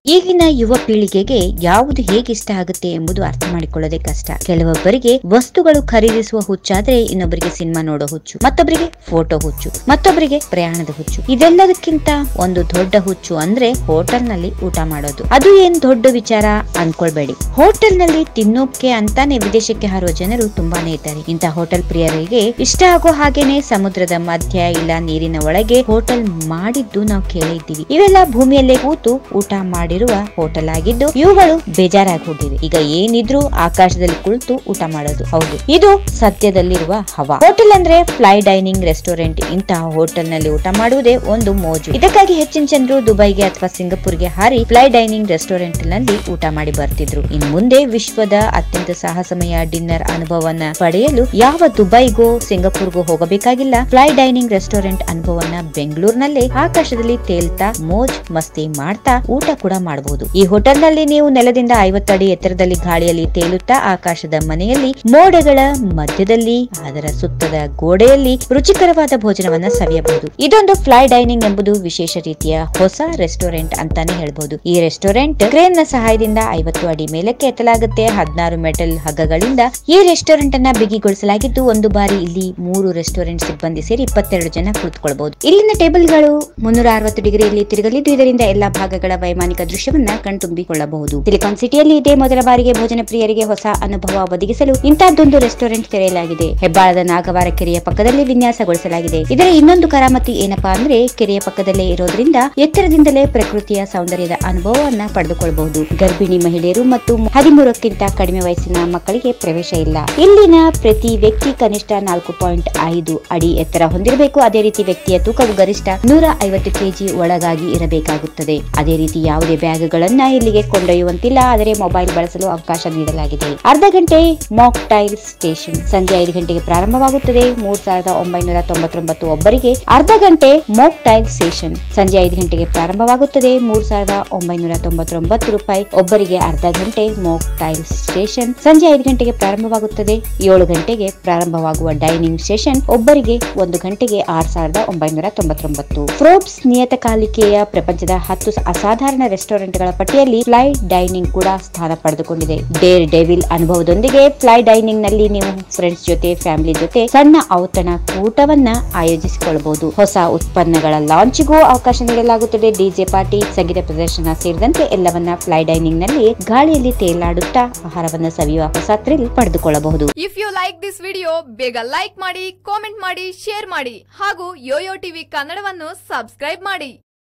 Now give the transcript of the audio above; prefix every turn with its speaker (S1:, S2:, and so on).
S1: ಈಗಿನ ಯುವ ಪೀಳಿಗೆಗೆ ಯಾವುದು ಹೇಗೆ ಇಷ್ಟ ಆಗುತ್ತೆ ಎಂಬುದು ಅರ್ಥ ಮಾಡಿಕೊಳ್ಳೋದೇ ಕಷ್ಟ ಕೆಲವೊಬ್ಬರಿಗೆ ವಸ್ತುಗಳು ಖರೀದಿಸುವ ಹುಚ್ಚಾದ್ರೆ ಇನ್ನೊಬ್ಬರಿಗೆ ಸಿನಿಮಾ ನೋಡೋ ಹುಚ್ಚು ಮತ್ತೊಬ್ಬರಿಗೆ ಫೋಟೋ ಹುಚ್ಚು ಮತ್ತೊಬ್ಬರಿಗೆ ಪ್ರಯಾಣದ ಹುಚ್ಚು ಇದೆಲ್ಲದಕ್ಕಿಂತ ಒಂದು ದೊಡ್ಡ ಹುಚ್ಚು ಅಂದ್ರೆ ಹೋಟೆಲ್ ನಲ್ಲಿ ಊಟ ಮಾಡೋದು ಅದು ಏನ್ ದೊಡ್ಡ ವಿಚಾರ ಅನ್ಕೊಳ್ಬೇಡಿ ಹೋಟೆಲ್ ನಲ್ಲಿ ತಿನ್ನೋಕೆ ಅಂತಾನೆ ವಿದೇಶಕ್ಕೆ ಹಾರುವ ಜನರು ತುಂಬಾನೇ ಇದ್ದಾರೆ ಇಂಥ ಹೋಟೆಲ್ ಪ್ರಿಯರಿಗೆ ಇಷ್ಟ ಆಗೋ ಹಾಗೇನೆ ಸಮುದ್ರದ ಮಧ್ಯ ಇಲ್ಲ ನೀರಿನ ಒಳಗೆ ಹೋಟೆಲ್ ಮಾಡಿದ್ದು ನಾವು ಕೇಳಿದ್ದೀವಿ ಇವೆಲ್ಲ ಭೂಮಿಯಲ್ಲೇ ಕೂತು ಊಟ ಮಾಡಿರುವ ಹೋಟೆಲ್ ಆಗಿದ್ದು ಇವುಗಳು ಬೇಜಾರಾಗಿ ಹೋಗಿವೆ ಈಗ ಏನಿದ್ರು ಆಕಾಶದಲ್ಲಿ ಕುಳಿತು ಊಟ ಮಾಡೋದು ಹೌದು ಇದು ಸತ್ಯದಲ್ಲಿರುವ ಹವಾ ಹೋಟೆಲ್ ಅಂದ್ರೆ ಫ್ಲೈ ಡೈನಿಂಗ್ ರೆಸ್ಟೋರೆಂಟ್ ಇಂತಹ ಹೋಟೆಲ್ ನಲ್ಲಿ ಊಟ ಮಾಡುವುದೇ ಒಂದು ಮೋಜು ಇದಕ್ಕಾಗಿ ಹೆಚ್ಚಿನ ಜನರು ದುಬೈಗೆ ಅಥವಾ ಸಿಂಗಪುರ್ಗೆ ಹಾರಿ ಫ್ಲೈ ಡೈನಿಂಗ್ ರೆಸ್ಟೋರೆಂಟ್ ನಲ್ಲಿ ಊಟ ಮಾಡಿ ಬರ್ತಿದ್ರು ಇನ್ ಮುಂದೆ ವಿಶ್ವದ ಅತ್ಯಂತ ಸಾಹಸಮಯ ಡಿನ್ನರ್ ಅನುಭವವನ್ನ ಪಡೆಯಲು ಯಾವ ದುಬೈಗೋ ಸಿಂಗಪುರ್ಗೋ ಹೋಗಬೇಕಾಗಿಲ್ಲ ಫ್ಲೈ ಡೈನಿಂಗ್ ರೆಸ್ಟೋರೆಂಟ್ ಅನುಭವವನ್ನ ಬೆಂಗಳೂರಿನಲ್ಲೇ ಆಕಾಶದಲ್ಲಿ ತೇಲ್ತಾ ಮೋಜ್ ಮಸ್ತಿ ಮಾಡ್ತಾ ಊಟ ಕೂಡ ಮಾಡಬಹುದು ಈ ಹೋಟೆಲ್ ನಲ್ಲಿ ನೀವು ನೆಲದಿಂದ ಐವತ್ತಡಿ ಎತ್ತರದಲ್ಲಿ ಗಾಳಿಯಲ್ಲಿ ತೇಲುತ್ತಾ ಆಕಾಶದ ಮನೆಯಲ್ಲಿ ಮೋಡಗಳ ಮಧ್ಯದಲ್ಲಿ ಅದರ ಸುತ್ತದ ಗೋಡೆಯಲ್ಲಿ ರುಚಿಕರವಾದ ಭೋಜನವನ್ನ ಸವಿಯಬಹುದು ಇದೊಂದು ಫ್ಲೈ ಡೈನಿಂಗ್ ಎಂಬುದು ವಿಶೇಷ ರೀತಿಯ ಹೊಸ ರೆಸ್ಟೋರೆಂಟ್ ಅಂತಾನೆ ಹೇಳ್ಬಹುದು ಈ ರೆಸ್ಟೋರೆಂಟ್ ಕ್ರೇನ್ ನ ಸಹಾಯದಿಂದ ಐವತ್ತು ಅಡಿ ಮೇಲಕ್ಕೆ ಎತ್ತಲಾಗುತ್ತೆ ಹದಿನಾರು ಮೆಟಲ್ ಹಗ್ಗಗಳಿಂದ ಈ ರೆಸ್ಟೋರೆಂಟ್ ಅನ್ನ ಬಿಗಿಗೊಳಿಸಲಾಗಿದ್ದು ಒಂದು ಬಾರಿ ಇಲ್ಲಿ ಮೂರು ರೆಸ್ಟೋರೆಂಟ್ ಸಿಬ್ಬಂದಿ ಸೇರಿ ಇಪ್ಪತ್ತೆರಡು ಜನ ಕುಳಿತುಕೊಳ್ಳಬಹುದು ಇಲ್ಲಿನ ಟೇಬಲ್ಗಳು ಮುನ್ನೂರ ಅರವತ್ತು ಡಿಗ್ರಿಯಲ್ಲಿ ತಿರುಗಲಿದ್ದು ಇದರಿಂದ ಎಲ್ಲಾ ಭಾಗಗಳ ವೈಮಾನಿಕ ದೃಶ್ಯವನ್ನ ಕಣ್ತುಂಬಿಕೊಳ್ಳಬಹುದು ಸಿಲಿಕಾನ್ ಸಿಟಿಯಲ್ಲಿ ಇದೇ ಮೊದಲ ಬಾರಿಗೆ ಭೋಜನ ಪ್ರಿಯರಿಗೆ ಹೊಸ ಅನುಭವ ಒದಗಿಸಲು ಇಂತಹದ್ದೊಂದು ರೆಸ್ಟೋರೆಂಟ್ ತೆರೆಯಲಾಗಿದೆ ಹೆಬ್ಬಾಳದ ನಾಗವಾರ ಕೆರೆಯ ಪಕ್ಕದಲ್ಲಿ ವಿನ್ಯಾಸಗೊಳಿಸಲಾಗಿದೆ ಇದರ ಇನ್ನೊಂದು ಕರಾಮತಿ ಏನಪ್ಪಾ ಅಂದ್ರೆ ಕೆರೆಯ ಪಕ್ಕದಲ್ಲೇ ಇರೋದ್ರಿಂದ ಎತ್ತರದಿಂದಲೇ ಪ್ರಕೃತಿಯ ಸೌಂದರ್ಯದ ಅನುಭವವನ್ನ ಪಡೆದುಕೊಳ್ಳಬಹುದು ಗರ್ಭಿಣಿ ಮಹಿಳೆಯರು ಮತ್ತು ಹದಿಮೂರಕ್ಕಿಂತ ಕಡಿಮೆ ವಯಸ್ಸಿನ ಮಕ್ಕಳಿಗೆ ಪ್ರವೇಶ ಇಲ್ಲ ಇಲ್ಲಿನ ಪ್ರತಿ ವ್ಯಕ್ತಿ ಕನಿಷ್ಠ ನಾಲ್ಕು ಪಾಯಿಂಟ್ ಐದು ಅಡಿ ಎತ್ತರ ಹೊಂದಿರಬೇಕು ಅದೇ ರೀತಿ ವ್ಯಕ್ತಿಯ ತೂಕವು ಗರಿಷ್ಠ ನೂರ ಐವತ್ತು ಕೆಜಿ ಒಳಗಾಗಿ ಇರಬೇಕಾಗುತ್ತದೆ ಅದೇ ರೀತಿ ಯಾವುದೇ ಬ್ಯಾಗ್ಗಳನ್ನ ಇಲ್ಲಿಗೆ ಕೊಂಡೊಯ್ಯುವಂತಿಲ್ಲ ಆದರೆ ಮೊಬೈಲ್ ಬಳಸಲು ಅವಕಾಶ ನೀಡಲಾಗಿದೆ ಅರ್ಧ ಗಂಟೆ ಮಾಕ್ ಟೈಲ್ ಸ್ಟೇಷನ್ ಸಂಜೆ ಐದು ಗಂಟೆಗೆ ಪ್ರಾರಂಭವಾಗುತ್ತದೆ ಮೂರ್ ಸಾವಿರದ ಒಂಬೈನೂರ ತೊಂಬತ್ತೊಂಬತ್ತು ಒಬ್ಬರಿಗೆ ಅರ್ಧ ಗಂಟೆ ಮಾಕ್ ಟೈಲ್ ಸ್ಟೇಷನ್ ಸಂಜೆ ಐದು ಗಂಟೆಗೆ ಪ್ರಾರಂಭವಾಗುತ್ತದೆ ಮೂರ್ ಸಾವಿರದ ಒಂಬೈನೂರ ತೊಂಬತ್ತೊಂಬತ್ತು ರೂಪಾಯಿ ಒಬ್ಬರಿಗೆ ಅರ್ಧ ಗಂಟೆ ಮಾಕ್ ಟೈಲ್ ಸ್ಟೇಷನ್ ಸಂಜೆ ಐದು ಗಂಟೆಗೆ ಪ್ರಾರಂಭವಾಗುತ್ತದೆ ಏಳು ಗಂಟೆಗೆ ಪ್ರಾರಂಭವಾಗುವ ಡೈನಿಂಗ್ ಸೆಷನ್ ಒಬ್ಬರಿಗೆ ಒಂದು ಗಂಟೆಗೆ ಆರ್ ಸಾವಿರದ ಒಂಬೈನೂರ ತೊಂಬತ್ತೊಂಬತ್ತು ಫ್ರೋಬ್ಸ್ ನಿಯತಕಾಲಿಕೆಯ ಪ್ರಪಂಚದ ಹತ್ತು ಅಸಾಧಾರಣ ರೆಸ್ಟೋರೆಂಟ್ಗಳ ಪಟ್ಟಿಯಲ್ಲಿ ಫ್ಲೈ ಡೈನಿಂಗ್ ಕೂಡ ಸ್ಥಾನ ಪಡೆದುಕೊಂಡಿದೆ ಡೇರ್ ಡೆವಿಲ್ ಅನುಭವದೊಂದಿಗೆ ಫ್ಲೈ ಡೈನಿಂಗ್ ನಲ್ಲಿ ನೀವು ಫ್ರೆಂಡ್ಸ್ ಜೊತೆ ಫ್ಯಾಮಿಲಿ ಜೊತೆ ಸಣ್ಣ ಔತಣ ಕೂಟವನ್ನ ಆಯೋಜಿಸಿಕೊಳ್ಳಬಹುದು ಹೊಸ ಉತ್ಪನ್ನಗಳ ಲಾಂಚ್ಗೂ ಅವಕಾಶ ನೀಡಲಾಗುತ್ತದೆ ಡಿಜೆ ಪಾರ್ಟಿ ಸಂಗೀತ ಪ್ರದರ್ಶನ ಸೇರಿದಂತೆ ಎಲ್ಲವನ್ನ ಫ್ಲೈ ಡೈನಿಂಗ್ ನಲ್ಲಿ ಗಾಳಿಯಲ್ಲಿ ತೇಲಾಡುತ್ತಾ ಆಹಾರವನ್ನ ಸವಿಯುವ ಹೊಸ ಥ್ರಿಲ್ ಪಡೆದುಕೊಳ್ಳಬಹುದು
S2: if you like this video ಬೇಗ ಲೈಕ್ ಮಾಡಿ ಕಾಮೆಂಟ್ ಮಾಡಿ ಶೇರ್ ಮಾಡಿ ಹಾಗೂ ಯೋಯೋ ಟಿವಿ ಕನ್ನಡವನ್ನು ಸಬ್ಸ್ಕ್ರೈಬ್ ಮಾಡಿ